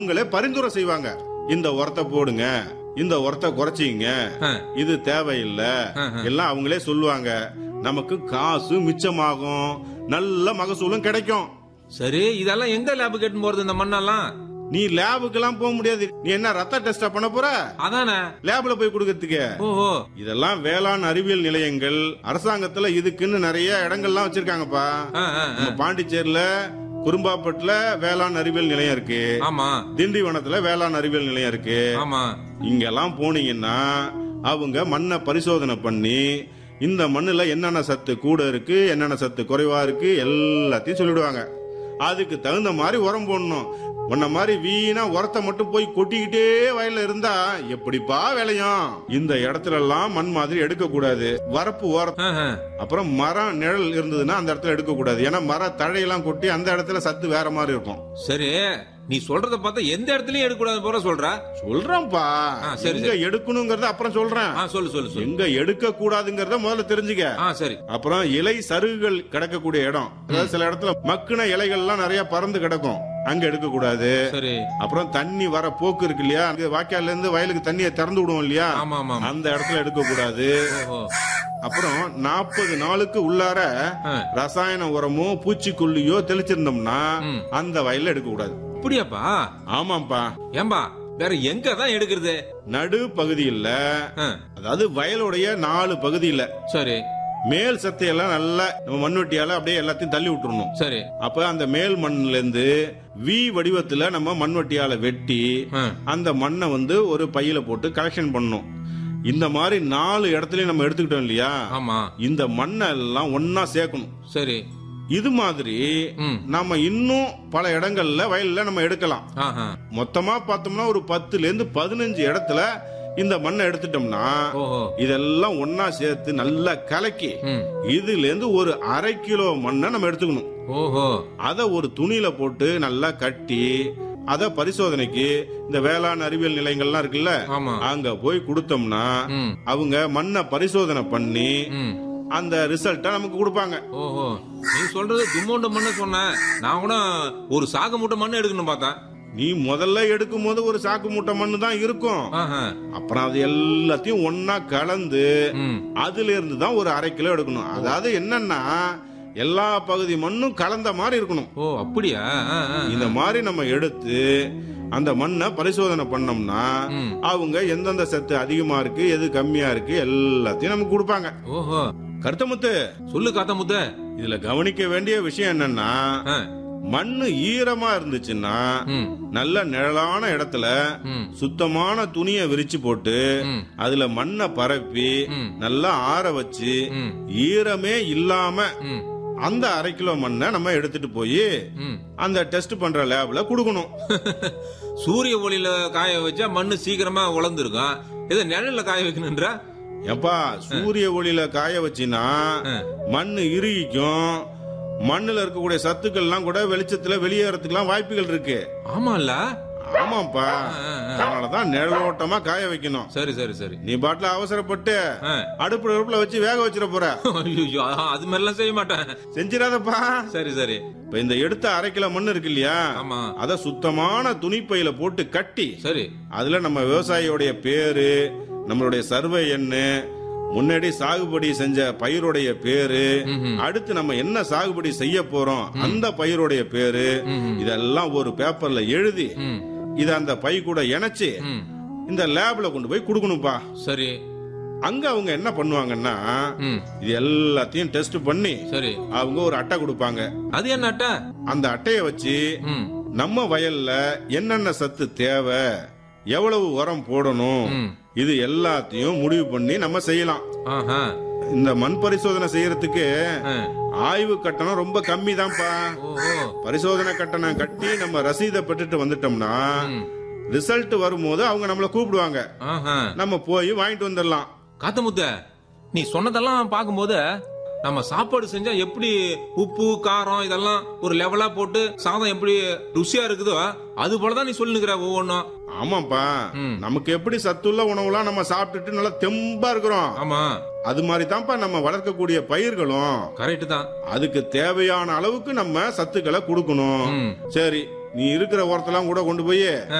உங்களே பரிந்துரை செய்வாங்க இந்த உரத்தை போடுங்க இந்த உரத்தை குறைச்சிங்க ஆ. இது தேவையில்லை ஆஹா. எல்லாம் அவங்களே சொல்லுவாங்க நமக்கு காசு மிச்சமாகும் நல்ல மகசூலும் கிடைக்கும் சரி இதெல்லாம் எங்க லேபு கேட்டு போறது இந்த மண்ணெல்லாம் நீ லேபுக்கெல்லாம் போக முடியாது நீ என்ன ரத்த டெஸ்டா பண்ண போற அதானே லேப்ல போய் கொடுக்கறதுக்கு ஓஹோ இதெல்லாம் வேளாண் அறிவியல் நிலையங்கள் அரசாங்கத்துல இதுக்குன்னு நிறைய இடங்கள்லாம் வச்சிருக்காங்கப்பா ஆ, ஆ, ஆ. நம்ம பாண்டிச்சேரியில குறும்பாப்பட்டுல வேளாண் அறிவியல் நிலையம் இருக்கு ஆமா திண்டிவனத்துல வேளாண் அறிவியல் நிலையம் இருக்கு ஆமா இங்கெல்லாம் போனீங்கன்னா அவங்க மண்ணை பரிசோதனை பண்ணி இந்த மண்ணுல என்னென்ன சத்து கூட இருக்கு என்னென்ன சத்து குறைவா இருக்கு எல்லாத்தையும் சொல்லிடுவாங்க அதுக்கு தகுந்த மாதிரி உரம் போடணும் உன்ன மாதிரி வீணா உரத்தை மட்டும் போய் கொட்டிக்கிட்டே வயல்ல இருந்தா எப்படிப்பா விளையும் இந்த இடத்துல எல்லாம் மண் மாதிரி எடுக்க கூடாது வரப்பு ஓர ஆஹா. அப்புறம் மரம் நிழல் இருந்ததுன்னா அந்த இடத்துல எடுக்க கூடாது ஏன்னா மர தழையெல்லாம் கொட்டி அந்த இடத்துல சத்து வேற மாதிரி இருக்கும் சரி நீ சொல்றத பார்த்தா எந்த இடத்துலயும் எடுக்கக்கூடாது போற சொல்ற சொல்றேன்ப்பா ஆ, சரி, எங்க எடுக்கணுங்கிறத அப்புறம் சொல்றேன் ஆ சொல்லு சொல்லு சொல்லு எங்க எடுக்க கூடாதுங்கிறத முதல்ல தெரிஞ்சுக்க ஆ சரி அப்புறம் இலை சருகுகள் கிடக்கக்கூடிய இடம் அதாவது சில இடத்துல மக்குன இலைகள்லாம் நிறைய பறந்து கிடக்கும் அங்க எடுக்க கூடாது சரி அப்புறம் தண்ணி வர போக்கு இருக்கு இல்லையா அங்க வாய்க்கால்ல இருந்து வயலுக்கு தண்ணியை திறந்து விடுவோம் இல்லையா ஆமா ஆமா ஆமா. அந்த இடத்துல எடுக்க கூடாது ஓஹோ அப்புறம் நாற்பது நாளுக்கு உள்ளார ஆ. ரசாயன உரமோ பூச்சிக்கொல்லியோ தெளிச்சிருந்தோம்னா ம். அந்த வயல்ல எடுக்க கூடாது அப்படியாப்பா ஆமாப்பா ஏம்பா வேற எங்க தான் எடுக்கிறது நடு பகுதியில் ஆ, அதாவது வயலுடைய நாலு பகுதியில சரி மேல் சத்தையெல்லாம் நல்லா நம்ம மண்வெட்டியால அப்படியே எல்லாத்தையும் தள்ளி விட்டுறணும் சரி அப்ப அந்த மேல் மண்ணுல இருந்து வி வடிவத்துல நம்ம மண்வெட்டியால வெட்டி ஆ, அந்த மண்ணை வந்து ஒரு பையில போட்டு கலெக்ஷன் பண்ணணும் இந்த மாதிரி நாலு இடத்துலயும் நம்ம எடுத்துக்கிட்டோம் இல்லையா ஆமா இந்த மண்ணை எல்லாம் ஒன்னா சேர்க்கணும் சரி இது மாதிரி ம் நம்ம இன்னும் பல இடங்கள்ல வயல்ல நம்ம எடுக்கலாம் ஆஹா மொத்தமா பார்த்தோம்னா ஒரு பத்துல இருந்து பதினஞ்சு இடத்துல இந்த மண்ணை எடுத்துட்டோம்னா ஓஹோ இதெல்லாம் ஒன்னா சேர்த்து நல்லா கலக்கி ம் இதுல இருந்து ஒரு அரை கிலோ மண்ணை நம்ம எடுத்துக்கணும் ஓஹோ அத ஒரு துணியில போட்டு நல்லா கட்டி அத பரிசோதனைக்கு இந்த வேளாண் அறிவியல் நிலையங்கள்லாம் இருக்குல்ல ஆமா அங்க போய் கொடுத்தோம்னா ம் அவங்க மண்ணை பரிசோதனை பண்ணி ம் அந்த ரிசல்ட்டை நமக்கு கொடுப்பாங்க ஓஹோ நீ சொல்றது தும்மோண்டு மண்ணு சொன்ன நான் கூட ஒரு சாகு மூட்டை மண்ணு எடுக்கணும் பார்த்தேன் நீ முதல்ல எடுக்கும் போது ஒரு சாக்கு மூட்டை மண்ணு தான் இருக்கும் ஆஹா அப்புறம் அது எல்லாத்தையும் ஒன்னா கலந்து ம் அதுல இருந்து தான் ஒரு அரை கிலோ எடுக்கணும் அதாவது என்னன்னா எல்லா பகுதி மண்ணும் கலந்த மாதிரி இருக்கணும் ஓ அப்படியா ஆ, ஆ, ஆ. இந்த மாதிரி நம்ம எடுத்து அந்த மண்ணை பரிசோதனை பண்ணோம்னா ம். அவங்க எந்தெந்த சத்து அதிகமா இருக்கு எது கம்மியா இருக்கு எல்லாத்தையும் நமக்கு கொடுப்பாங்க ஓஹோ கருத்தமுத்து சொல்லு காத்த முத்த இதுல கவனிக்க வேண்டிய விஷயம் என்னன்னா ஆ, மண்ணு ஈரமா இருந்துச்சுன்னா ம் நல்ல நிழலான இடத்துல ம் சுத்தமான துணியை விரிச்சு போட்டு ம் அதுல மண்ணை பரப்பி ம். நல்லா ஆற வச்சு ம் ஈரமே இல்லாம ம் அந்த அரை கிலோ மண்ணை நம்ம எடுத்துட்டு போய் ம் அந்த டெஸ்ட் பண்ற லேப்ல கொடுக்கணும் சூரிய ஒளியில காய வச்சா மண்ணு சீக்கிரமா உலர்ந்துருக்கும் இதை நிழல்ல காய வைக்கணுன்ற எப்பா சூரிய ஒளியில காய வச்சினா ஆ. மண்ணு இறுகிக்கும் மண்ணுல இருக்கக்கூடிய சத்துக்கள்லாம் கூட வெளிச்சத்துல வெளியேறதுக்குலாம் வாய்ப்புகள் இருக்கு ஆமால ஆமாப்பா அதனாலதான் நிழலோட்டமா காய வைக்கணும் சரி சரி சரி நீ பாட்டுல அவசரப்பட்டு ஆ. அடுப்புல அடுப்புல வச்சு வேக வச்சிட போற ஐயோ அது மாதிரிலாம் செய்ய மாட்டேன் செஞ்சிடாதப்பா சரி சரி இப்ப இந்த எடுத்த அரை கிலோ மண் இருக்கு இல்லையா ஆமா அத சுத்தமான துணிப்பையில போட்டு கட்டி சரி அதுல நம்ம விவசாயியோடைய பேரு நம்மளுடைய சர்வே எண்ணு முன்னாடி சாகுபடி செஞ்ச பயிருடைய பேரு ம்ஹும். அடுத்து நம்ம என்ன சாகுபடி செய்ய போறோம் அந்த பயிருடைய பேரு ம்ஹும். இதெல்லாம் ஒரு பேப்பர்ல எழுதி ம் இத அந்த பை கூட இணைச்சு ம் இந்த லேப்ல கொண்டு போய் கொடுக்கணும்பா சரி அங்க அவங்க என்ன பண்ணுவாங்கன்னா ம் இது எல்லாத்தையும் டெஸ்ட் பண்ணி சரி அவங்க ஒரு அட்டை கொடுப்பாங்க அது என்ன அட்டை அந்த அட்டையை வச்சு ம் நம்ம வயல்ல என்னென்ன சத்து தேவை எவ்வளவு உரம் போடணும் ம் இது எல்லாத்தையும் முடிவு பண்ணி நம்ம செய்யலாம் ஆஹா இந்த மண் பரிசோதனை செய்யறதுக்கு ஆ. ஆய்வு கட்டணம் ரொம்ப கம்மி தான்ப்பா ஓஹோ பரிசோதனை கட்டணம் கட்டி நம்ம ரசீதை பெற்றுட்டு வந்துட்டோம்னா ம். ரிசல்ட் வரும்போது அவங்க நம்மள கூப்பிடுவாங்க ஆஹா நம்ம போய் வாங்கிட்டு வந்துடலாம் காத்தமுத்த நீ சொன்னதெல்லாம் பார்க்கும்போது நம்ம சாப்பாடு செஞ்சா எப்படி உப்பு காரம் இதெல்லாம் ஒரு லெவலா போட்டு சாதம் எப்படி ருசியா இருக்குதோ அது போலதான் நீ சொல்லுங்கிற ஒவ்வொன்றும் ஆமாப்பா ம். நமக்கு எப்படி சத்துள்ள உணவுலாம் நம்ம சாப்பிட்டுட்டு நல்லா தெம்பா இருக்கிறோம் ஆமா அது மாதிரி தான்ப்பா நம்ம வளர்க்கக்கூடிய பயிர்களும் கரெக்ட் தான் அதுக்கு தேவையான அளவுக்கு நம்ம சத்துக்களை கொடுக்கணும் ம். சரி நீ இருக்கிற உரத்தெல்லாம் கூட கொண்டு போய்